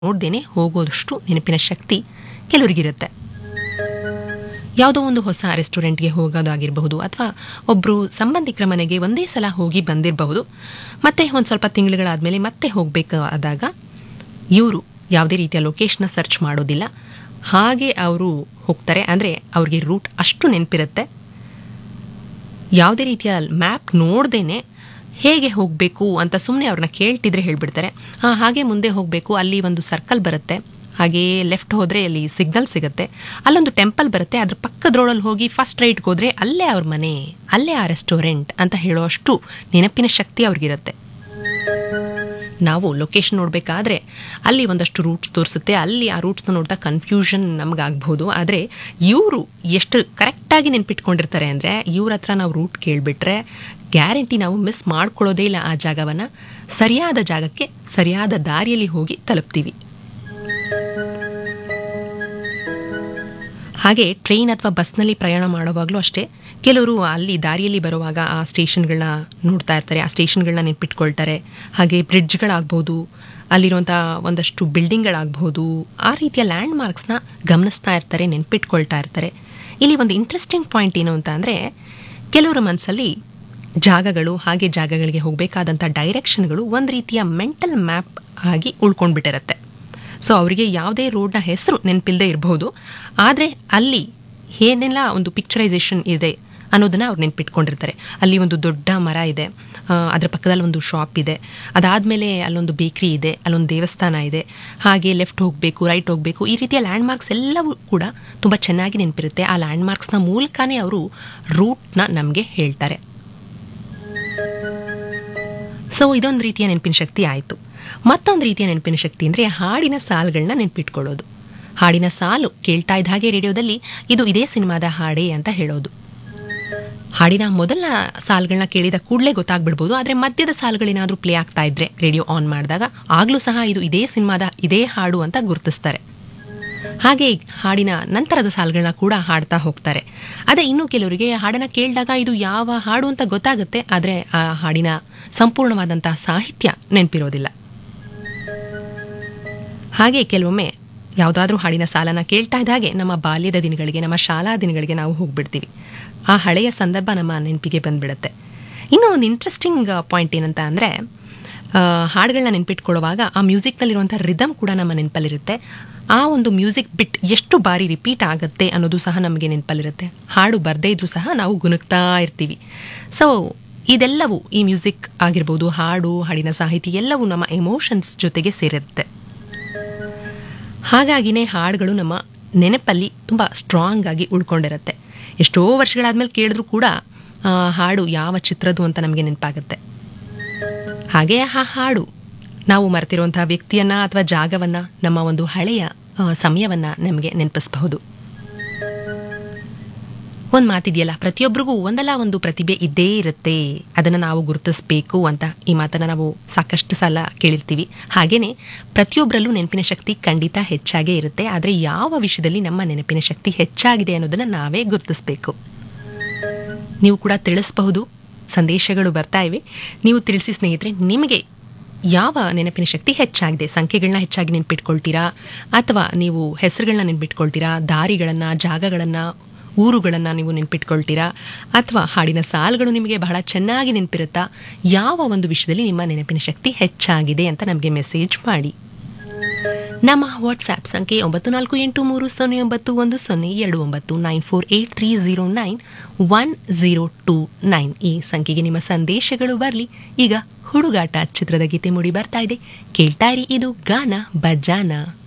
ನೋಡ್ದೇನೆ ಹೋಗೋದಷ್ಟು ನೆನಪಿನ ಶಕ್ತಿ ಕೆಲವರಿಗಿರುತ್ತೆ ಯಾವುದೋ ಒಂದು ಹೊಸ ರೆಸ್ಟೋರೆಂಟ್ಗೆ ಹೋಗೋದಾಗಿರಬಹುದು ಅಥವಾ ಒಬ್ಬರು ಸಂಬಂಧಿಕರ ಮನೆಗೆ ಒಂದೇ ಸಲ ಹೋಗಿ ಬಂದಿರಬಹುದು ಮತ್ತೆ ಒಂದು ಸ್ವಲ್ಪ ತಿಂಗಳುಗಳಾದಮೇಲೆ ಮತ್ತೆ ಹೋಗಬೇಕಾದಾಗ ಇವರು ಯಾವುದೇ ರೀತಿಯ ಲೊಕೇಶನ್ನ ಸರ್ಚ್ ಮಾಡೋದಿಲ್ಲ ಹಾಗೆ ಅವರು ಹೋಗ್ತಾರೆ ಅಂದರೆ ಅವ್ರಿಗೆ ರೂಟ್ ಅಷ್ಟು ನೆನಪಿರುತ್ತೆ ಯಾವುದೇ ರೀತಿಯ ಮ್ಯಾಪ್ ನೋಡ್ದೇನೆ ಹೇಗೆ ಹೋಗಬೇಕು ಅಂತ ಸುಮ್ಮನೆ ಅವ್ರನ್ನ ಕೇಳ್ತಿದ್ರೆ ಹೇಳ್ಬಿಡ್ತಾರೆ ಹಾಂ ಹಾಗೆ ಮುಂದೆ ಹೋಗಬೇಕು ಅಲ್ಲಿ ಒಂದು ಸರ್ಕಲ್ ಬರುತ್ತೆ ಹಾಗೆಯೇ ಲೆಫ್ಟ್ ಹೋದರೆ ಅಲ್ಲಿ ಸಿಗ್ನಲ್ ಸಿಗುತ್ತೆ ಅಲ್ಲೊಂದು ಟೆಂಪಲ್ ಬರುತ್ತೆ ಅದ್ರ ಪಕ್ಕದ ರೋಡಲ್ಲಿ ಹೋಗಿ ಫಸ್ಟ್ ರೈಟ್ಗೆ ಹೋದರೆ ಅಲ್ಲೇ ಅವ್ರ ಮನೆ ಅಲ್ಲೇ ಆ ರೆಸ್ಟೋರೆಂಟ್ ಅಂತ ಹೇಳೋಷ್ಟು ನೆನಪಿನ ಶಕ್ತಿ ಅವ್ರಿಗಿರುತ್ತೆ ನಾವು ಲೊಕೇಶನ್ ನೋಡಬೇಕಾದ್ರೆ ಅಲ್ಲಿ ಒಂದಷ್ಟು ರೂಟ್ಸ್ ತೋರಿಸುತ್ತೆ ಅಲ್ಲಿ ಆ ರೂಟ್ಸ್ನ ನೋಡ್ತಾ ಕನ್ಫ್ಯೂಷನ್ ನಮಗಾಗ್ಬೋದು ಆದರೆ ಇವರು ಎಷ್ಟು ಕರೆಕ್ಟಾಗಿ ನೆನ್ಪಿಟ್ಕೊಂಡಿರ್ತಾರೆ ಅಂದರೆ ಇವ್ರ ಹತ್ರ ನಾವು ರೂಟ್ ಕೇಳಿಬಿಟ್ರೆ ಗ್ಯಾರಂಟಿ ನಾವು ಮಿಸ್ ಮಾಡ್ಕೊಳ್ಳೋದೇ ಇಲ್ಲ ಆ ಜಾಗವನ್ನು ಸರಿಯಾದ ಜಾಗಕ್ಕೆ ಸರಿಯಾದ ದಾರಿಯಲ್ಲಿ ಹೋಗಿ ತಲುಪ್ತೀವಿ ಹಾಗೆ ಟ್ರೈನ್ ಅಥವಾ ಬಸ್ನಲ್ಲಿ ಪ್ರಯಾಣ ಮಾಡುವಾಗಲೂ ಅಷ್ಟೇ ಕೆಲವರು ಅಲ್ಲಿ ದಾರಿಯಲ್ಲಿ ಬರುವಾಗ ಆ ಸ್ಟೇಷನ್ಗಳನ್ನ ನೋಡ್ತಾ ಇರ್ತಾರೆ ಆ ಸ್ಟೇಷನ್ಗಳನ್ನ ನೆನ್ಪಿಟ್ಕೊಳ್ತಾರೆ ಹಾಗೆ ಬ್ರಿಡ್ಜ್ಗಳಾಗ್ಬೋದು ಅಲ್ಲಿರುವಂಥ ಒಂದಷ್ಟು ಬಿಲ್ಡಿಂಗ್ಗಳಾಗ್ಬೋದು ಆ ರೀತಿಯ ಲ್ಯಾಂಡ್ ಮಾರ್ಕ್ಸ್ನ ಗಮನಿಸ್ತಾ ಇರ್ತಾರೆ ನೆನ್ಪಿಟ್ಕೊಳ್ತಾ ಇರ್ತಾರೆ ಇಲ್ಲಿ ಒಂದು ಇಂಟ್ರೆಸ್ಟಿಂಗ್ ಪಾಯಿಂಟ್ ಏನು ಅಂತ ಅಂದರೆ ಕೆಲವರ ಮನಸ್ಸಲ್ಲಿ ಜಾಗಗಳು ಹಾಗೆ ಜಾಗಗಳಿಗೆ ಹೋಗಬೇಕಾದಂಥ ಡೈರೆಕ್ಷನ್ಗಳು ಒಂದು ರೀತಿಯ ಮೆಂಟಲ್ ಮ್ಯಾಪ್ ಆಗಿ ಉಳ್ಕೊಂಡ್ಬಿಟ್ಟಿರುತ್ತೆ ಸೊ ಅವರಿಗೆ ಯಾವುದೇ ರೋಡ್ನ ಹೆಸರು ನೆನಪಿಲ್ಲದೆ ಇರಬಹುದು ಆದರೆ ಅಲ್ಲಿ ಏನೆಲ್ಲ ಒಂದು ಪಿಕ್ಚರೈಸೇಷನ್ ಇದೆ ಅನ್ನೋದನ್ನ ಅವ್ರು ನೆನ್ಪಿಟ್ಕೊಂಡಿರ್ತಾರೆ ಅಲ್ಲಿ ಒಂದು ದೊಡ್ಡ ಮರ ಇದೆ ಆ, ಅದರ ಪಕ್ಕದಲ್ಲಿ ಒಂದು ಶಾಪ್ ಇದೆ ಅದಾದಮೇಲೆ ಅಲ್ಲೊಂದು ಬೇಕ್ರಿ ಇದೆ ಅಲ್ಲೊಂದು ದೇವಸ್ಥಾನ ಇದೆ ಹಾಗೆ ಲೆಫ್ಟ್ ಹೋಗಬೇಕು ರೈಟ್ ಹೋಗಬೇಕು ಈ ರೀತಿಯ ಲ್ಯಾಂಡ್ ಮಾರ್ಕ್ಸ್ ಎಲ್ಲವೂ ಕೂಡ ತುಂಬ ಚೆನ್ನಾಗಿ ನೆನಪಿರುತ್ತೆ ಆ ಲ್ಯಾಂಡ್ ಮಾರ್ಕ್ಸ್ನ ಮೂಲಕನೇ ಅವರು ರೂಟ್ನ ನಮಗೆ ಹೇಳ್ತಾರೆ ಸೊ ಇದೊಂದು ರೀತಿಯ ನೆನಪಿನ ಶಕ್ತಿ ಆಯಿತು ಮತ್ತೊಂದು ರೀತಿಯ ನೆನಪಿನ ಶಕ್ತಿ ಅಂದರೆ ಹಾಡಿನ ಸಾಲುಗಳನ್ನ ನೆನಪಿಟ್ಕೊಳ್ಳೋದು ಹಾಡಿನ ಸಾಲು ಕೇಳ್ತಾ ಇದ್ದ ಹಾಗೆ ರೇಡಿಯೋದಲ್ಲಿ ಇದು ಇದೇ ಸಿನಿಮಾದ ಹಾಡೇ ಅಂತ ಹೇಳೋದು ಹಾಡಿನ ಮೊದಲ ಸಾಲುಗಳನ್ನ ಕೇಳಿದ ಕೂಡಲೇ ಗೊತ್ತಾಗ್ಬಿಡ್ಬೋದು ಆದರೆ ಮಧ್ಯದ ಸಾಲುಗಳೇನಾದರೂ ಪ್ಲೇ ಆಗ್ತಾ ಇದ್ರೆ ರೇಡಿಯೋ ಆನ್ ಮಾಡಿದಾಗ ಆಗಲೂ ಸಹ ಇದು ಇದೇ ಸಿನಿಮಾದ ಇದೇ ಹಾಡು ಅಂತ ಗುರುತಿಸ್ತಾರೆ ಹಾಗೆ ಹಾಡಿನ ನಂತರದ ಸಾಲುಗಳನ್ನ ಕೂಡ ಹಾಡ್ತಾ ಹೋಗ್ತಾರೆ ಅದೇ ಇನ್ನು ಕೆಲವರಿಗೆ ಹಾಡನ್ನ ಕೇಳಿದಾಗ ಇದು ಯಾವ ಹಾಡು ಅಂತ ಗೊತ್ತಾಗುತ್ತೆ ಆದರೆ ಆ ಹಾಡಿನ ಸಂಪೂರ್ಣವಾದಂತಹ ಸಾಹಿತ್ಯ ನೆನಪಿರೋದಿಲ್ಲ ಹಾಗೆ ಕೆಲವೊಮ್ಮೆ ಯಾವುದಾದ್ರೂ ಹಾಡಿನ ಸಾಲನ ಕೇಳ್ತಾ ಇದ್ದ ಹಾಗೆ ನಮ್ಮ ಬಾಲ್ಯದ ದಿನಗಳಿಗೆ ನಮ್ಮ ಶಾಲಾ ದಿನಗಳಿಗೆ ನಾವು ಹೋಗ್ಬಿಡ್ತೀವಿ ಆ ಹಳೆಯ ಸಂದರ್ಭ ನಮ್ಮ ನೆನಪಿಗೆ ಬಂದ್ಬಿಡುತ್ತೆ ಇನ್ನೂ ಒಂದು ಇಂಟ್ರೆಸ್ಟಿಂಗ್ ಪಾಯಿಂಟ್ ಏನಂತ ಅಂದರೆ ಹಾಡುಗಳನ್ನ ನೆನ್ಪಿಟ್ಕೊಳ್ಳುವಾಗ ಆ ಮ್ಯೂಸಿಕ್ನಲ್ಲಿರುವಂಥ ರಿದಮ್ ಕೂಡ ನಮ್ಮ ನೆನಪಲ್ಲಿರುತ್ತೆ ಆ ಒಂದು ಮ್ಯೂಸಿಕ್ ಬಿಟ್ ಎಷ್ಟು ಬಾರಿ ರಿಪೀಟ್ ಆಗುತ್ತೆ ಅನ್ನೋದು ಸಹ ನಮಗೆ ನೆನಪಲ್ಲಿರುತ್ತೆ ಹಾಡು ಬರದೇ ಇದ್ರೂ ಸಹ ನಾವು ಗುನುಗ್ತಾ ಇರ್ತೀವಿ ಸೊ ಇದೆಲ್ಲವೂ ಈ ಮ್ಯೂಸಿಕ್ ಆಗಿರ್ಬೋದು ಹಾಡು ಹಾಡಿನ ಸಾಹಿತಿ ಎಲ್ಲವೂ ನಮ್ಮ ಎಮೋಷನ್ಸ್ ಜೊತೆಗೆ ಸೇರಿರುತ್ತೆ ಹಾಗಾಗಿನೇ ಹಾಡುಗಳು ನಮ್ಮ ನೆನಪಲ್ಲಿ ತುಂಬ ಸ್ಟ್ರಾಂಗ್ ಆಗಿ ಉಳ್ಕೊಂಡಿರುತ್ತೆ ಎಷ್ಟೋ ವರ್ಷಗಳಾದ್ಮೇಲೆ ಕೇಳಿದ್ರೂ ಕೂಡ ಆ ಹಾಡು ಯಾವ ಚಿತ್ರದ್ದು ಅಂತ ನಮಗೆ ನೆನಪಾಗುತ್ತೆ ಹಾಗೆ ಆ ಹಾಡು ನಾವು ಮರೆತಿರುವಂತಹ ವ್ಯಕ್ತಿಯನ್ನ ಅಥವಾ ಜಾಗವನ್ನ ನಮ್ಮ ಒಂದು ಹಳೆಯ ಆ, ಸಮಯವನ್ನ ನಮಗೆ ನೆನಪಿಸಬಹುದು ಒಂದು ಮಾತಿದೆಯಲ್ಲ ಪ್ರತಿಯೊಬ್ಬರಿಗೂ ಒಂದಲ್ಲ ಒಂದು ಪ್ರತಿಭೆ ಇದ್ದೇ ಇರುತ್ತೆ ಅದನ್ನು ನಾವು ಗುರುತಿಸಬೇಕು ಅಂತ ಈ ಮಾತನ್ನು ನಾವು ಸಾಕಷ್ಟು ಸಲ ಕೇಳಿರ್ತೀವಿ ಹಾಗೇನೆ ಪ್ರತಿಯೊಬ್ಬರಲ್ಲೂ ನೆನಪಿನ ಶಕ್ತಿ ಖಂಡಿತ ಹೆಚ್ಚಾಗೇ ಇರುತ್ತೆ ಆದರೆ ಯಾವ ವಿಷಯದಲ್ಲಿ ನಮ್ಮ ನೆನಪಿನ ಶಕ್ತಿ ಹೆಚ್ಚಾಗಿದೆ ಅನ್ನೋದನ್ನು ನಾವೇ ಗುರುತಿಸಬೇಕು ನೀವು ಕೂಡ ತಿಳಿಸಬಹುದು ಸಂದೇಶಗಳು ಬರ್ತಾ ಇವೆ ನೀವು ತಿಳಿಸಿ ಸ್ನೇಹಿತರೆ ನಿಮಗೆ ಯಾವ ನೆನಪಿನ ಶಕ್ತಿ ಹೆಚ್ಚಾಗಿದೆ ಸಂಖ್ಯೆಗಳನ್ನ ಹೆಚ್ಚಾಗಿ ನೆನ್ಪಿಟ್ಕೊಳ್ತೀರಾ ಅಥವಾ ನೀವು ಹೆಸರುಗಳನ್ನ ನೆನ್ಪಿಟ್ಕೊಳ್ತೀರಾ ದಾರಿಗಳನ್ನು ಜಾಗಗಳನ್ನು ಊರುಗಳನ್ನು ನೀವು ನೆನ್ಪಿಟ್ಕೊಳ್ತೀರಾ ಅಥವಾ ಹಾಡಿನ ಸಾಲುಗಳು ನಿಮಗೆ ಬಹಳ ಚೆನ್ನಾಗಿ ನೆನಪಿರುತ್ತಾ ಯಾವ ಒಂದು ವಿಷಯದಲ್ಲಿ ನಿಮ್ಮ ನೆನಪಿನ ಶಕ್ತಿ ಹೆಚ್ಚಾಗಿದೆ ಅಂತ ನಮಗೆ ಮೆಸೇಜ್ ಮಾಡಿ ನಮ್ಮ ವಾಟ್ಸ್ಆ್ಯಪ್ ಸಂಖ್ಯೆ ಒಂಬತ್ತು ನಾಲ್ಕು ಎಂಟು ಮೂರು ಸೊನ್ನೆ ಒಂಬತ್ತು ಒಂದು ಸೊನ್ನೆ ಎರಡು ಒಂಬತ್ತು nine four eight three zero nine one zero two nine ಈ ಸಂಖ್ಯೆಗೆ ನಿಮ್ಮ ಸಂದೇಶಗಳು ಬರಲಿ ಈಗ ಹುಡುಗಾಟ ಚಿತ್ರದ ಗೀತೆ ಮೂಡಿ ಬರ್ತಾ ಇದೆ ಕೇಳ್ತಾ ಇರಿ ಇದು ಗಾನ ಬಜಾನ